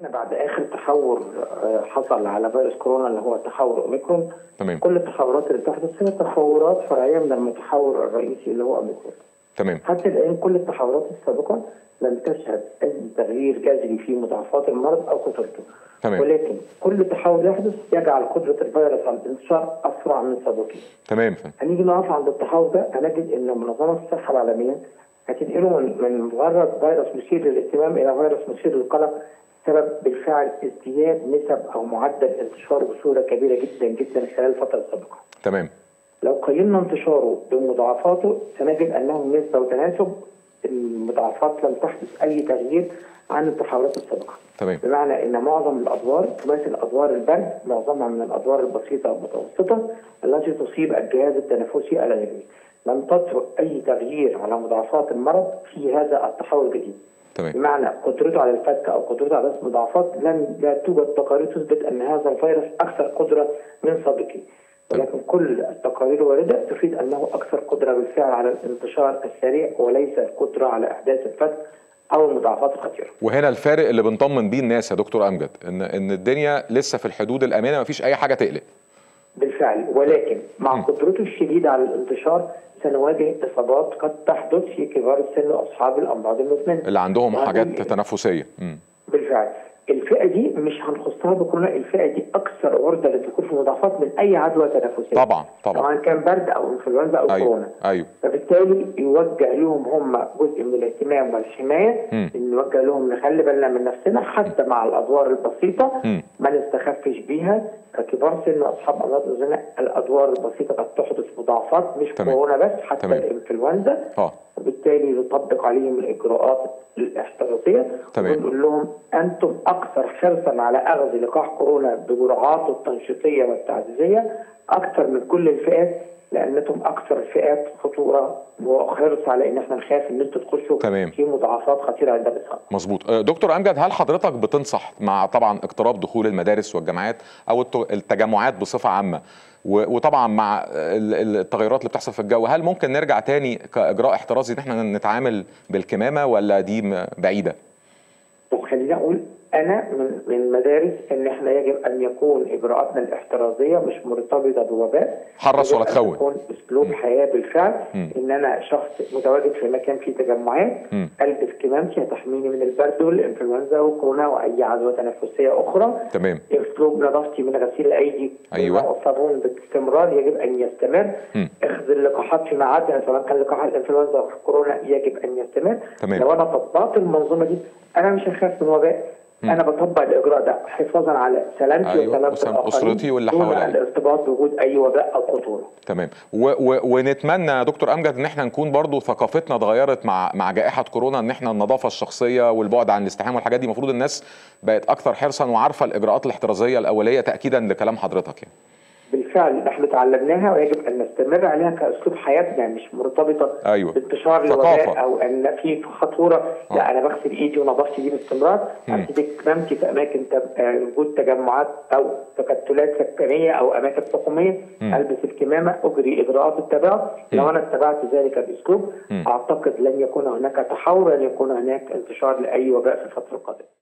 احنا بعد اخر تحور آه، حصل على فيروس كورونا اللي هو تحور اوميكرون تمام كل التحورات اللي بتحدث هي تحورات فرعيه من المتحور الرئيسي اللي هو اوميكرون تمام حتى الان كل التحورات السابقه لم تشهد اي تغيير جذري في مضاعفات المرض او خطورته تمام ولكن كل تحول يحدث يجعل قدره الفيروس على الانتشار اسرع من سابقه تمام فندم. هنيجي نقف عند التحول ده هنجد ان منظمه الصحه العالميه هتنقله من من مجرد فيروس مثير للاهتمام الى فيروس مثير للقلق سبب بالفعل ازدياد نسب او معدل انتشاره بصوره كبيره جدا جدا خلال الفتره السابقه. تمام لو قيمنا انتشاره بمضاعفاته سنجد انه نسبه وتناسب المضاعفات لم تحدث اي تغيير عن التحولات السابقه. تمام بمعنى ان معظم الادوار تماثل ادوار البرد معظمها من الادوار البسيطه والمتوسطه التي تصيب الجهاز التنفسي الغيري لم تطرق اي تغيير على مضاعفات المرض في هذا التحول الجديد تمام بمعنى قدرته على الفك او قدرته على رسم مضاعفات لم لا توجد تقارير تثبت ان هذا الفيروس اكثر قدره من سابقه ولكن كل التقارير الوارده تفيد انه اكثر قدره بالفعل على الانتشار السريع وليس القدره على احداث الفتك او المضاعفات الخطيره. وهنا الفارق اللي بنطمن بيه الناس يا دكتور امجد ان ان الدنيا لسه في الحدود الامنه مفيش اي حاجه تقلق بالفعل ولكن مع مم. قدرته الشديده على الانتشار سنواجه اصابات قد تحدث في كبار السن واصحاب الامراض المزمنه. اللي عندهم وهذه- حاجات تنفسيه مم. بالفعل الفئه دي مش هنخصها بكورونا الفئه دي اكثر عرضه للدخول في مضاعفات من اي عدوى تنفسيه طبعا طبعا سواء كان برد او انفلونزا او ايوه كورونا ايوه فبالتالي يوجه لهم هم جزء من الاهتمام والحمايه مم. ان نوجه لهم نخلي بالنا من نفسنا حتى مع الادوار البسيطه مم. ما نستخفش بيها ككبار سن واصحاب امراض مزمنه الادوار البسيطه قد تحدث مضاعفات مش تمام. كورونا بس حتى تمام. الانفلونزا اه وبالتالي نطبق عليهم الاجراءات الاحترازيه تمام. ونقول لهم انتم اكثر حرصا على اخذ لقاح كورونا بجرعاته التنشيطيه والتعزيزيه اكثر من كل الفئات لانكم اكثر الفئات خطوره وحرص على ان احنا نخاف ان انتم تخشوا تمام. في مضاعفات خطيره عند الاصابه. مظبوط آه، دكتور امجد هل حضرتك بتنصح مع طبعا اقتراب دخول المدارس والجامعات او الت- التجمعات بصفه عامه و- وطبعا مع ال- ال- التغيرات اللي بتحصل في الجو هل ممكن نرجع تاني كاجراء احترازي ان احنا نتعامل بالكمامه ولا دي م- بعيده وخليني اقول انا من من مدارس ان احنا يجب ان يكون اجراءاتنا الاحترازيه مش مرتبطه بوباء حرص يجب ولا أن تخون. تكون اسلوب حياه بالفعل مم. ان انا شخص متواجد في مكان فيه تجمعات مم. البس كمامتي هتحميني من البرد والانفلونزا والكورونا واي عدوى تنفسيه اخرى تمام اسلوب نظافتي من غسيل الايدي أيوة. بالماء والصابون باستمرار يجب ان يستمر مم. اخذ اللقاحات في ميعادها سواء كان لقاح الانفلونزا او الكورونا يجب ان يستمر تمام. لو انا طبقت المنظومه دي انا مش هخاف من وباء مم. انا بطبق الاجراء ده حفاظا على سلامتي أيوة، وسلامه وسلام الاخرين أسرتي واللي دون حواليا. الارتباط بوجود اي وباء او خطوره تمام و و ونتمنى يا دكتور امجد ان احنا نكون برضو ثقافتنا اتغيرت مع مع جائحه كورونا ان احنا النظافه الشخصيه والبعد عن الاستحمام والحاجات دي المفروض الناس بقت اكثر حرصا وعارفه الاجراءات الاحترازيه الاوليه تاكيدا لكلام حضرتك يعني بالفعل نحن تعلمناها ويجب ان نستمر عليها كاسلوب حياتنا مش مرتبطه ايوه بانتشار ثقافة. الوباء او ان في خطوره لا آه. انا بغسل ايدي ونظافتي دي باستمرار مم. ارتدي كمامتي في اماكن تب- آه، وجود تجمعات او تكتلات سكانيه او اماكن حكوميه مم. البس الكمامه اجري اجراءات التباعد مم. لو انا اتبعت ذلك الاسلوب مم. اعتقد لن يكون هناك تحول ولن يكون هناك انتشار لاي وباء في الفتره القادمه